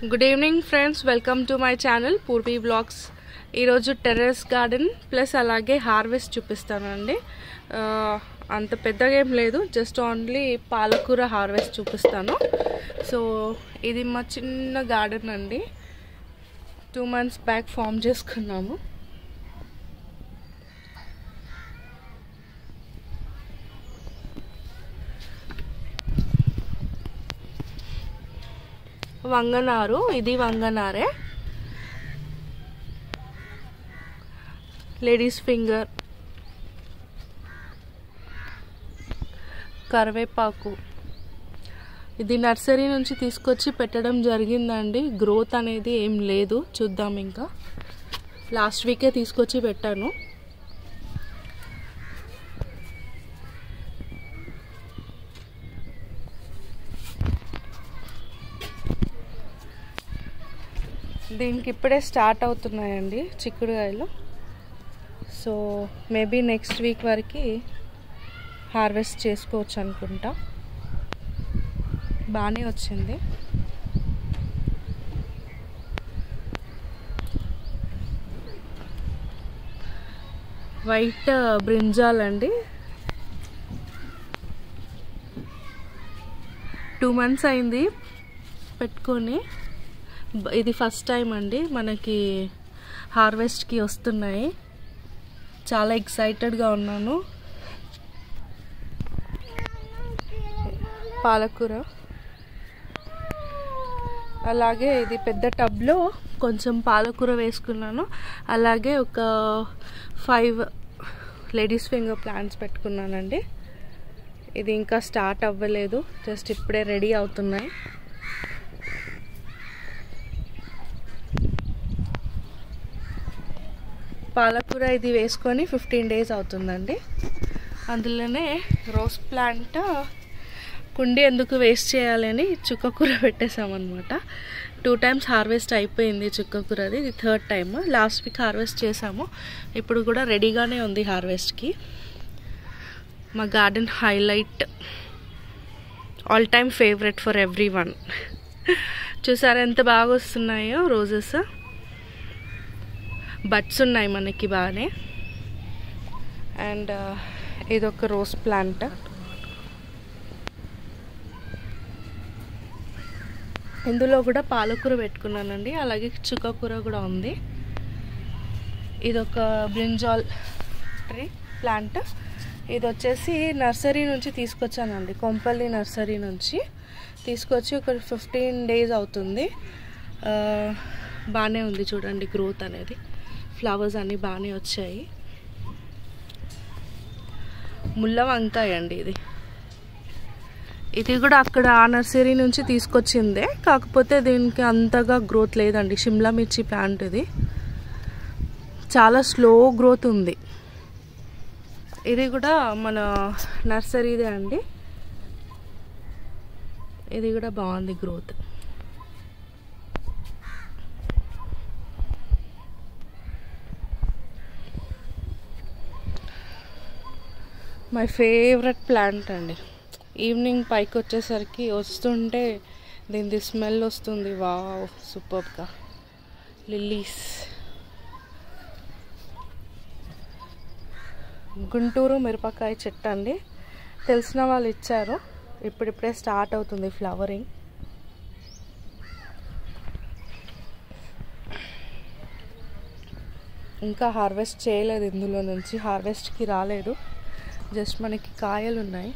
Good evening friends welcome to my channel Purvi blogs ఈరోజు terrace garden plus అలాగే harvest చూపిస్తానండి ఆ, అంత పెద్దగా ఏం లేదు జస్ట్ ఓన్లీ పాలకూర హార్వెస్ట్ చూపిస్తాను సో ఇది మా చిన్న గార్డెన్ అండి టూ మంత్స్ బ్యాక్ ఫామ్ చేసుకున్నాము వంగనారు ఇది వంగనారే లేడీస్ ఫింగర్ కరివేపాకు ఇది నర్సరీ నుంచి తీసుకొచ్చి పెట్టడం జరిగిందండి గ్రోత్ అనేది ఏం లేదు చూద్దాం ఇంకా లాస్ట్ వీకే తీసుకొచ్చి పెట్టాను దీనికి ఇప్పుడే స్టార్ట్ అవుతున్నాయండి చిక్కుడుకాయలు సో మేబీ నెక్స్ట్ వీక్ వరకు హార్వెస్ట్ చేసుకోవచ్చు అనుకుంటా బాగానే వచ్చింది వైట్ బ్రింజాల్ అండి టూ మంత్స్ అయింది పెట్టుకొని బ- ఇది ఫస్ట్ టైం అండి మనకి హార్వెస్ట్కి వస్తున్నాయి చాలా ఎక్సైటెడ్గా ఉన్నాను పాలకూర అలాగే ఇది పెద్ద టబ్లో కొంచెం పాలకూర వేసుకున్నాను అలాగే ఒక ఫైవ్ లేడీస్ ఫింగర్ ప్లాంట్స్ పెట్టుకున్నానండి ఇది ఇంకా స్టార్ట్ అవ్వలేదు జస్ట్ ఇప్పుడే రెడీ అవుతున్నాయి పాలకూర ఇది వేసుకొని ఫిఫ్టీన్ డేస్ అవుతుందండి అందులోనే రోజ్ ప్లాంట్ కుండి ఎందుకు వేస్ట్ చేయాలని చుక్కకూర పెట్టేసామన్నమాట టూ టైమ్స్ హార్వెస్ట్ అయిపోయింది చుక్కకూరది ఇది third time last week harvest చేసాము ఇప్పుడు కూడా రెడీగానే ఉంది హార్వెస్ట్కి మా garden highlight all time favourite for everyone చూసారా ఎంత బాగా వస్తున్నాయో రోజెస్ బడ్స్ ఉన్నాయి మనకి బాగానే అండ్ ఇదొక రోజ్ ప్లాంట్ ఇందులో కూడా పాలకూర పెట్టుకున్నానండి అలాగే చుక్కకూర కూడా ఉంది ఇదొక బ్రింజాల్ ట్రీ ప్లాంట్ ఇది వచ్చేసి నర్సరీ నుంచి తీసుకొచ్చానండి కొంపల్లి నర్సరీ నుంచి తీసుకొచ్చి ఒక ఫిఫ్టీన్ డేస్ అవుతుంది ఆ, బాగానే ఉంది చూడండి గ్రోత్ అనేది ఫ్లవర్స్ అన్నీ బాగానే వచ్చాయి ముల్ల వంకాయ అండి ఇది ఇది కూడా అక్కడ ఆ నర్సరీ నుంచి తీసుకొచ్చిందే కాకపోతే దీనికి అంతగా గ్రోత్ లేదండి షిమ్లా మిర్చి ప్లాంట్ ఇది చాలా స్లో గ్రోత్ ఉంది ఇది కూడా మన నర్సరీదే అండి ఇది కూడా బాగుంది గ్రోత్ మై ఫేవరెట్ ప్లాంట్ అండి ఈవినింగ్ పైకి వచ్చేసరికి వస్తుంటే దీనిది స్మెల్ వస్తుంది వావ్ సూపర్గా లిల్లీస్ గుంటూరు మిరపకాయ చెట్టు అండి తెలిసిన వాళ్ళు ఇచ్చారు ఇప్పుడిప్పుడే స్టార్ట్ అవుతుంది ఫ్లవరింగ్ ఇంకా హార్వెస్ట్ చేయలేదు ఇందులో నుంచి హార్వెస్ట్కి రాలేదు జస్ట్ మనకి కాయలు ఉన్నాయి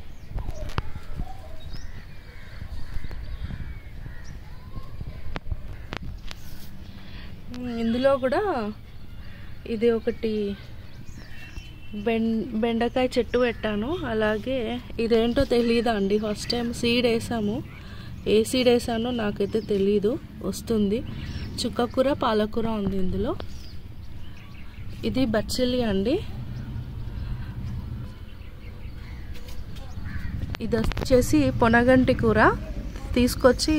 మ్, ఇందులో కూడా ఇది ఒకటి బెం బెండకాయ చెట్టు పెట్టాను అలాగే ఇదేంటో తెలియదా అండి ఫస్ట్ టైం సీడ్ వేసాము ఏ సీడ్ వేసానో నాకైతే తెలీదు వస్తుంది చుక్కకూర పాలకూర ఉంది ఇందులో ఇది బచ్చిలి అండి ఇది వచ్చేసి పొనగంటి కూర తీసుకొచ్చి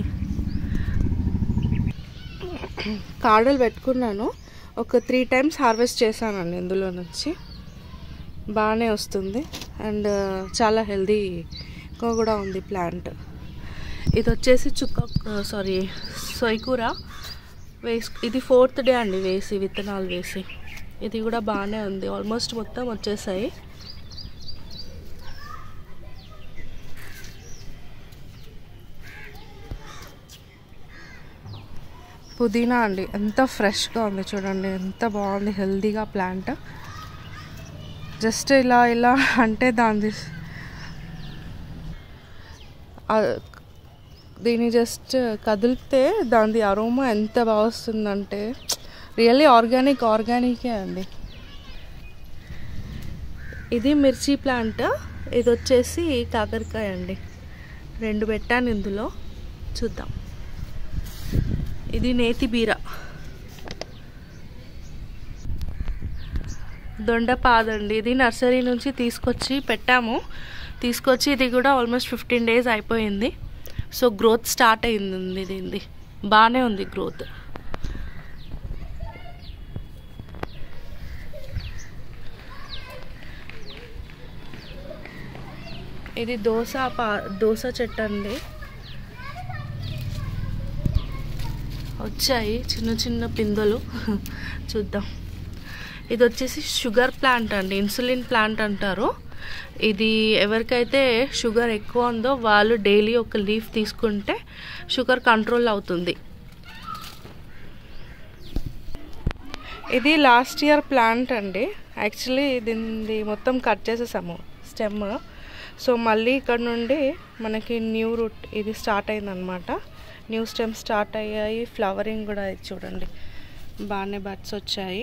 కాడలు పెట్టుకున్నాను ఒక త్రీ టైమ్స్ హార్వెస్ట్ చేశానండి ఇందులో నుంచి బాగానే వస్తుంది అండ్ చాలా హెల్దీగా కూడా ఉంది ప్లాంట్ ఇది వచ్చేసి చుక్క సారీ సొయ్కూర వేసి ఇది ఫోర్త్ డే అండి వేసి విత్తనాలు వేసి ఇది కూడా బాగానే ఉంది ఆల్మోస్ట్ మొత్తం వచ్చేసాయి పుదీనా అండి ఎంత ఫ్రెష్గా ఉంది చూడండి ఎంత బాగుంది హెల్తీగా ప్లాంట్ జస్ట్ ఇలా ఇలా అంటే దాని దీన్ని జస్ట్ కదిలితే దాని అరోమా ఎంత బాగా వస్తుందంటే రియల్లీ ఆర్గానిక్ ఆర్గానికే అండి ఇది మిర్చి ప్లాంట్ ఇది వచ్చేసి కాకరకాయ అండి రెండు పెట్టాను ఇందులో చూద్దాం ఇది నేతి బీర దొండపాదండి ఇది నర్సరీ నుంచి తీసుకొచ్చి పెట్టాము తీసుకొచ్చి ఇది కూడా ఆల్మోస్ట్ ఫిఫ్టీన్ డేస్ అయిపోయింది సో గ్రోత్ స్టార్ట్ అయింది దీనిది బాగానే ఉంది గ్రోత్ ఇది దోశ పా దోశ చెట్టు అండి వచ్చాయి చిన్న చిన్న పిందెలు చూద్దాం ఇది వచ్చేసి షుగర్ ప్లాంట్ అండి ఇన్సులిన్ ప్లాంట్ అంటారు ఇది ఎవరికైతే షుగర్ ఎక్కువ ఉందో వాళ్ళు డైలీ ఒక లీఫ్ తీసుకుంటే షుగర్ కంట్రోల్ అవుతుంది ఇది లాస్ట్ ఇయర్ ప్లాంట్ అండి యాక్చువల్లీ దీన్ని మొత్తం కట్ చేసేసాము స్టెమ్ సో మళ్ళీ ఇక్కడ నుండి మనకి న్యూ రూట్ ఇది స్టార్ట్ అయిందనమాట న్యూ స్టెమ్ స్టార్ట్ అయ్యాయి ఫ్లవరింగ్ కూడా ఇది చూడండి బాగానే బడ్స్ వచ్చాయి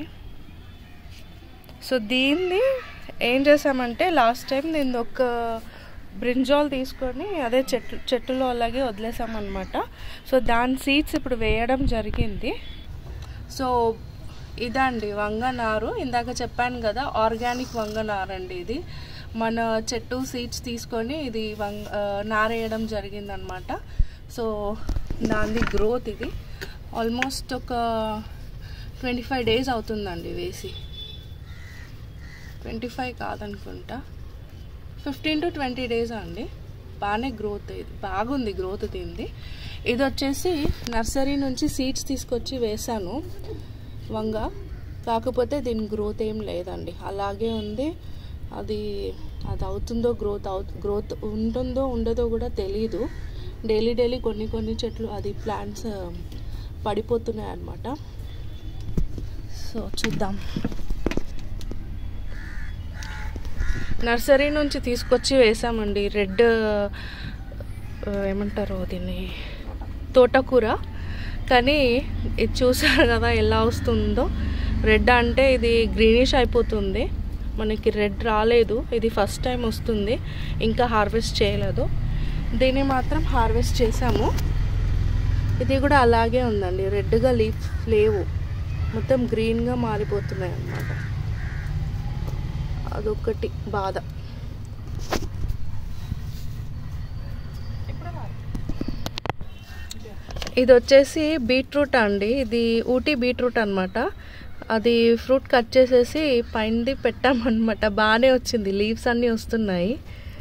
సో దీన్ని ఏం చేసామంటే లాస్ట్ టైం నేను ఒక బ్రింజాల్ తీసుకొని అదే చెట్టు చెట్టులో అలాగే వదిలేసామన్నమాట సో దాని సీడ్స్ ఇప్పుడు వేయడం జరిగింది సో ఇదండి వంగనారు ఇందాక చెప్పాను కదా ఆర్గానిక్ వంగనారు అండి ఇది మన చెట్టు సీడ్స్ తీసుకొని ఇది వంగ నారేయడం జరిగిందనమాట సో దాని గ్రోత్ ఇది ఆల్మోస్ట్ ఒక ట్వంటీ ఫైవ్ డేస్ అవుతుందండి వేసి ట్వంటీ ఫైవ్ కాదనుకుంటా ఫిఫ్టీన్ టు ట్వంటీ డేస్ అండి బాగానే గ్రోత్ ఇది బాగుంది గ్రోత్ దీనిది ఇది వచ్చేసి నర్సరీ నుంచి సీడ్స్ తీసుకొచ్చి వేసాను వంగ కాకపోతే దీని గ్రోత్ ఏం లేదండి అలాగే ఉంది అది అది అవుతుందో గ్రోత్ అవు గ్రోత్ ఉంటుందో ఉండదో కూడా తెలీదు డైలీ డైలీ కొన్ని కొన్ని చెట్లు అది ప్లాంట్స్ పడిపోతున్నాయి అన్నమాట సో చూద్దాం నర్సరీ నుంచి తీసుకొచ్చి వేసామండి రెడ్ ఏమంటారు దీన్ని తోటకూర కానీ ఇది చూసారు కదా ఎలా వస్తుందో రెడ్ అంటే ఇది గ్రీనిష్ అయిపోతుంది మనకి రెడ్ రాలేదు ఇది ఫస్ట్ టైం వస్తుంది ఇంకా హార్వెస్ట్ చేయలేదు దీన్ని మాత్రం హార్వెస్ట్ చేసాము ఇది కూడా అలాగే ఉందండి రెడ్గా లీఫ్ లేవు మొత్తం గ్రీన్గా మారిపోతున్నాయి అన్నమాట అదొకటి బాధ ఇది వచ్చేసి బీట్రూట్ అండి ఇది ఊటీ బీట్రూట్ అనమాట అది ఫ్రూట్ కట్ చేసేసి పైనది పెట్టామన్నమాట బాగానే వచ్చింది లీవ్స్ అన్నీ వస్తున్నాయి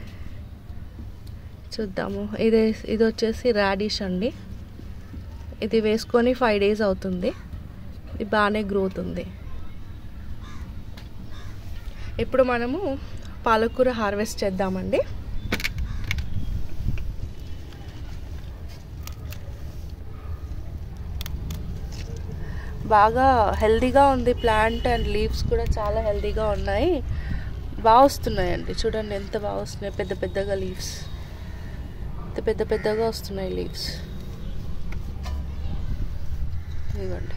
చూద్దాము ఇది ఇది వచ్చేసి రాడిష్ అండి ఇది వేసుకొని ఫైవ్ డేస్ అవుతుంది ఇది బాగానే గ్రోత్ ఉంది ఇప్పుడు మనము పాలకూర హార్వెస్ట్ చేద్దామండి బాగా హెల్దీగా ఉంది ప్లాంట్ అండ్ లీవ్స్ కూడా చాలా హెల్దీగా ఉన్నాయి బాగా వస్తున్నాయండి చూడండి ఎంత బాగా వస్తున్నాయి పెద్ద పెద్దగా లీవ్స్ ఎంత పెద్ద పెద్దగా వస్తున్నాయి లీవ్స్ ఇదిగోండి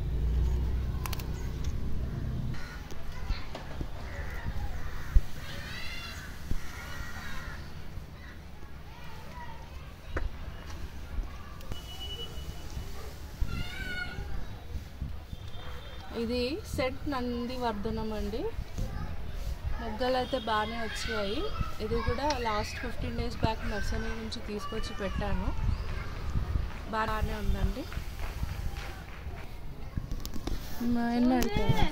ఇది సెట్ నంది వర్ధనం అండి మొగ్గలు అయితే బాగానే వచ్చాయి ఇది కూడా last fifteen days back nursery నుంచి తీసుకొచ్చి పెట్టాను బాగానే ఉందండి మా ఆయన అడుగుతావా?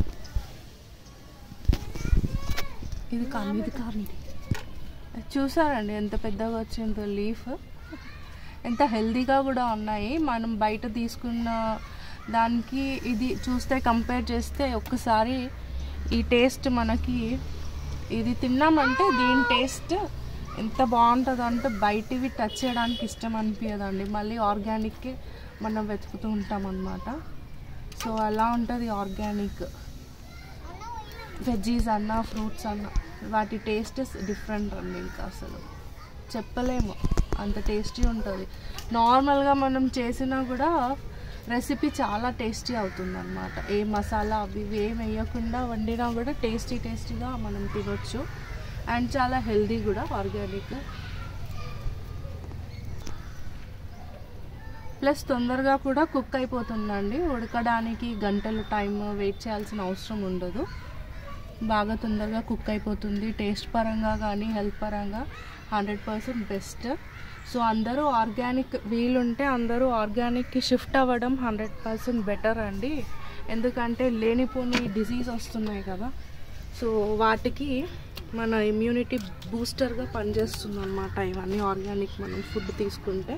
ఇది కాదు ఇది కాదు ఇది చూసారండి ఎంత పెద్దగా వచ్చిందో లీఫ్ ఎంత హెల్తీగా కూడా ఉన్నాయి మనం బయట తీసుకున్న దానికి ఇది చూస్తే కంపేర్ చేస్తే ఒక్కసారి ఈ టేస్ట్ మనకి ఇది తిన్నామంటే దీని టేస్ట్ ఎంత బాగుంటుంది అంటే బయటివి టచ్ చేయడానికి ఇష్టం అనిపించదండి మళ్ళీ ఆర్గానిక్కే మనం వెతుకుతూ ఉంటాం అన్నమాట సో అలా ఉంటుంది ఆర్గానిక్ వెజ్జీస్ అన్న ఫ్రూట్స్ అన్న వాటి టేస్ట్ డిఫరెంట్ అండి ఇంకా అసలు చెప్పలేము అంత టేస్టీ ఉంటుంది నార్మల్గా మనం చేసినా కూడా రెసిపీ చాలా టేస్టీ అవుతుంది అనమాట ఏ మసాలా అవి ఇవి ఏం వేయకుండా వండినా కూడా టేస్టీ టేస్టీగా మనం తినొచ్చు అండ్ చాలా హెల్దీ కూడా ఆర్గానిక్ ప్లస్ తొందరగా కూడా కుక్ అయిపోతుందండి ఉడకడానికి గంటలు టైం వెయిట్ చేయాల్సిన అవసరం ఉండదు బాగా తొందరగా కుక్ అయిపోతుంది టేస్ట్ పరంగా కానీ హెల్త్ పరంగా హండ్రెడ్ పర్సెంట్ బెస్ట్ సో అందరూ ఆర్గానిక్ వీలుంటే అందరూ ఆర్గానిక్కి షిఫ్ట్ అవ్వడం హండ్రెడ్ పర్సెంట్ బెటర్ అండి ఎందుకంటే లేనిపోని డిసీజ్ వస్తున్నాయి కదా సో వాటికి మన ఇమ్యూనిటీ బూస్టర్గా పనిచేస్తుంది అనమాట ఇవన్నీ ఆర్గానిక్ మనం ఫుడ్ తీసుకుంటే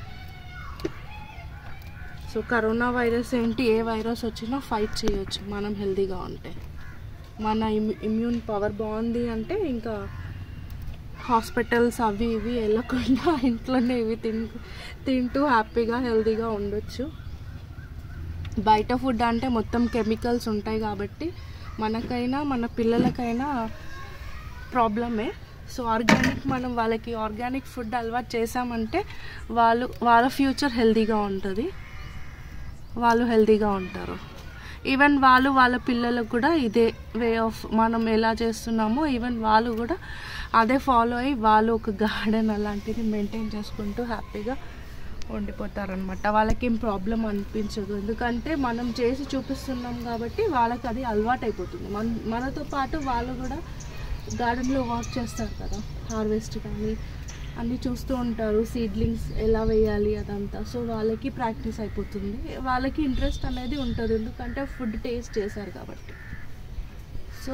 సో కరోనా వైరస్ ఏంటి ఏ వైరస్ వచ్చినా ఫైట్ చేయొచ్చు మనం హెల్తీగా ఉంటే మన ఇమ్యూ ఇమ్యూన్ పవర్ బాగుంది అంటే ఇంకా హాస్పిటల్స్ అవి ఇవి వెళ్ళకుండా ఇంట్లోనే ఇవి తిన్ తింటూ హ్యాపీగా హెల్తీగా ఉండొచ్చు బయట ఫుడ్ అంటే మొత్తం కెమికల్స్ ఉంటాయి కాబట్టి మనకైనా మన పిల్లలకైనా ప్రాబ్లమే సో ఆర్గానిక్ మనం వాళ్ళకి ఆర్గానిక్ ఫుడ్ అలవాటు చేసామంటే వాళ్ళు వాళ్ళ ఫ్యూచర్ హెల్తీగా ఉంటుంది వాళ్ళు హెల్తీగా ఉంటారు ఈవెన్ వాళ్ళు వాళ్ళ పిల్లలకు కూడా ఇదే వే ఆఫ్ మనం ఎలా చేస్తున్నామో ఈవెన్ వాళ్ళు కూడా అదే ఫాలో అయ్యి వాళ్ళు ఒక గార్డెన్ అలాంటిది మెయింటైన్ చేసుకుంటూ హ్యాపీగా ఉండిపోతారనమాట వాళ్ళకి ఏం ప్రాబ్లం అనిపించదు ఎందుకంటే మనం చేసి చూపిస్తున్నాం కాబట్టి వాళ్ళకి అది అలవాటు అయిపోతుంది మన మనతో పాటు వాళ్ళు కూడా గార్డెన్లో వర్క్ చేస్తారు కదా హార్వెస్ట్ కానీ అన్నీ చూస్తూ ఉంటారు సీడ్లింగ్స్ ఎలా వేయాలి అదంతా సో వాళ్ళకి ప్రాక్టీస్ అయిపోతుంది వాళ్ళకి ఇంట్రెస్ట్ అనేది ఉంటుంది ఎందుకంటే ఫుడ్ టేస్ట్ చేశారు కాబట్టి సో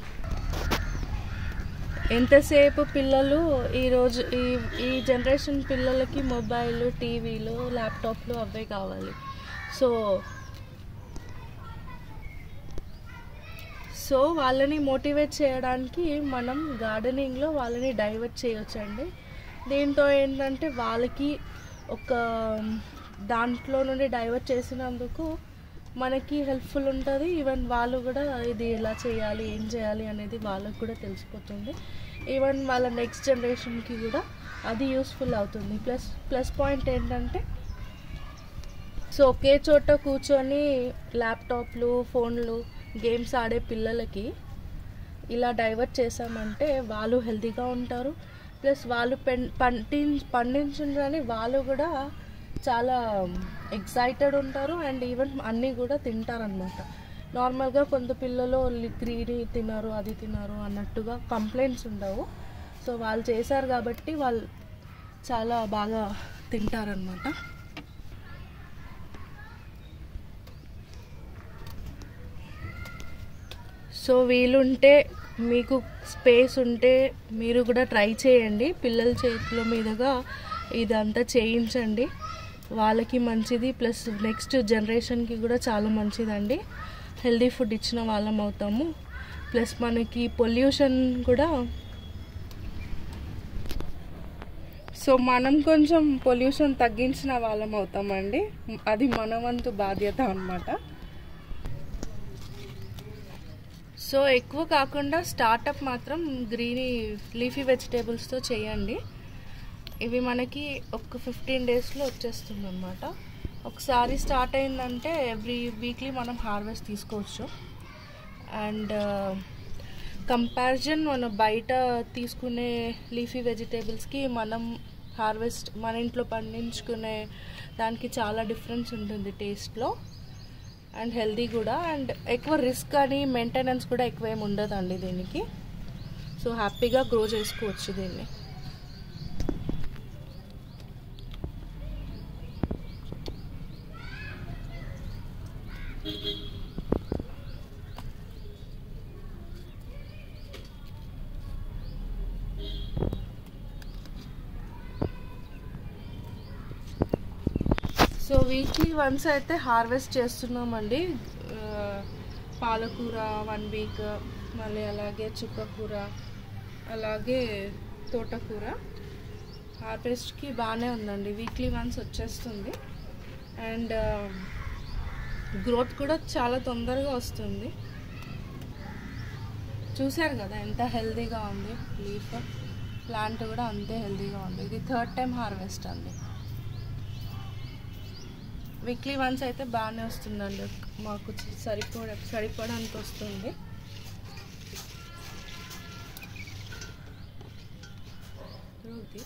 ఎంతసేపు పిల్లలు ఈరోజు ఈ ఈ జనరేషన్ పిల్లలకి మొబైల్ టీవీలు ల్యాప్టాప్లు అవే కావాలి సో సో వాళ్ళని మోటివేట్ చేయడానికి మనం గార్డెనింగ్లో వాళ్ళని డైవర్ట్ చేయొచ్చండి దీంతో ఏంటంటే వాళ్ళకి ఒక దాంట్లో నుండి డైవర్ట్ చేసినందుకు మనకి హెల్ప్ఫుల్ ఉంటుంది ఈవెన్ వాళ్ళు కూడా ఇది ఎలా చేయాలి ఏం చేయాలి అనేది వాళ్ళకు కూడా తెలిసిపోతుంది ఈవెన్ వాళ్ళ నెక్స్ట్ జనరేషన్కి కూడా అది యూస్ఫుల్ అవుతుంది ప్లస్ ప్లస్ పాయింట్ ఏంటంటే సో ఒకే చోట కూర్చొని ల్యాప్టాప్లు ఫోన్లు గేమ్స్ ఆడే పిల్లలకి ఇలా డైవర్ట్ చేసామంటే వాళ్ళు హెల్తీగా ఉంటారు ప్లస్ వాళ్ళు పెన్ పండి పండించని వాళ్ళు కూడా చాలా ఎక్సైటెడ్ ఉంటారు అండ్ ఈవెన్ అన్నీ కూడా తింటారనమాట నార్మల్గా కొంత పిల్లలు గ్రీని తినరు అది తినరు అన్నట్టుగా కంప్లైంట్స్ ఉండవు సో వాళ్ళు చేశారు కాబట్టి వాళ్ళు చాలా బాగా తింటారనమాట సో వీలుంటే మీకు స్పేస్ ఉంటే మీరు కూడా ట్రై చేయండి పిల్లల చేతుల మీదుగా ఇదంతా చేయించండి వాళ్ళకి మంచిది ప్లస్ నెక్స్ట్ జనరేషన్కి కూడా చాలా మంచిదండి హెల్దీ ఫుడ్ ఇచ్చిన వాళ్ళం అవుతాము ప్లస్ మనకి పొల్యూషన్ కూడా సో మనం కొంచెం పొల్యూషన్ తగ్గించిన వాళ్ళం అవుతామండి అది మన వంతు బాధ్యత అన్నమాట సో ఎక్కువ కాకుండా స్టార్టప్ మాత్రం గ్రీనీ లీఫీ వెజిటేబుల్స్తో చేయండి ఇవి మనకి ఒక ఫిఫ్టీన్ డేస్లో వచ్చేస్తుంది అనమాట ఒకసారి స్టార్ట్ అయిందంటే ఎవ్రీ వీక్లీ మనం హార్వెస్ట్ తీసుకోవచ్చు అండ్ కంపారిజన్ మనం బయట తీసుకునే లీఫీ వెజిటేబుల్స్కి మనం హార్వెస్ట్ మన ఇంట్లో పండించుకునే దానికి చాలా డిఫరెన్స్ ఉంటుంది టేస్ట్లో అండ్ హెల్దీ కూడా అండ్ ఎక్కువ రిస్క్ అని మెయింటెనెన్స్ కూడా ఎక్కువ ఏమి ఉండదండి దీనికి సో హ్యాపీగా గ్రో చేసుకోవచ్చు దీన్ని సో వీక్లీ వన్స్ అయితే హార్వెస్ట్ చేస్తున్నామండి ఆ, పాలకూర వన్ వీక్ మళ్ళీ అలాగే చుక్కకూర అలాగే తోటకూర హార్వెస్ట్కి బాగానే ఉందండి వీక్లీ వన్స్ వచ్చేస్తుంది అండ్ గ్రోత్ కూడా చాలా తొందరగా వస్తుంది చూశారు కదా ఎంత హెల్తీగా ఉంది లీఫ్ ప్లాంట్ కూడా అంతే హెల్తీగా ఉంది ఇది థర్డ్ టైం హార్వెస్ట్ అండి వీక్లీ వన్స్ అయితే బాగానే వస్తుందండి మాకు సరిపడ సరిపడానికి వస్తుంది రుద్ది.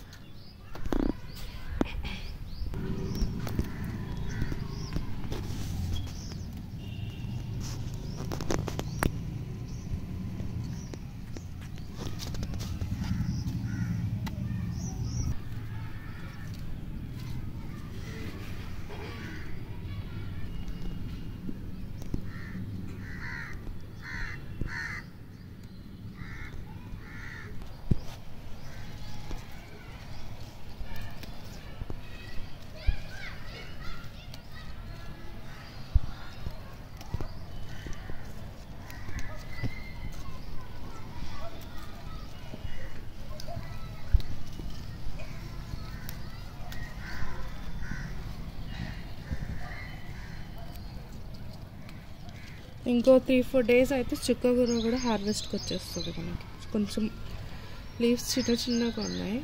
ఇంకో త్రీ ఫోర్ డేస్ అయితే చుక్కకూర కూడా హార్వెస్ట్కి వచ్చేస్తుంది మనకి కొంచెం లీవ్స్ చిన్న చిన్నగా ఉన్నాయి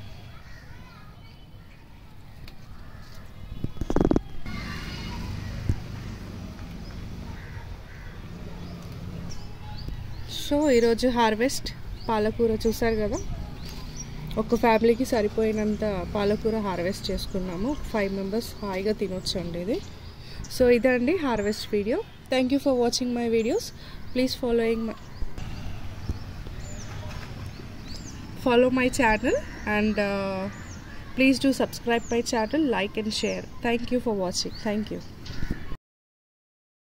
సో ఈరోజు హార్వెస్ట్ పాలకూర చూసారు కదా ఒక ఫ్యామిలీకి సరిపోయినంత పాలకూర హార్వెస్ట్ చేసుకున్నాము ఫైవ్ మెంబర్స్ హాయిగా తినొచ్చు అండి ఇది సో ఇదండి harvest video thank you for watching my videos please following my follow my channel and uh, please do subscribe my channel like and share thank you for watching thank you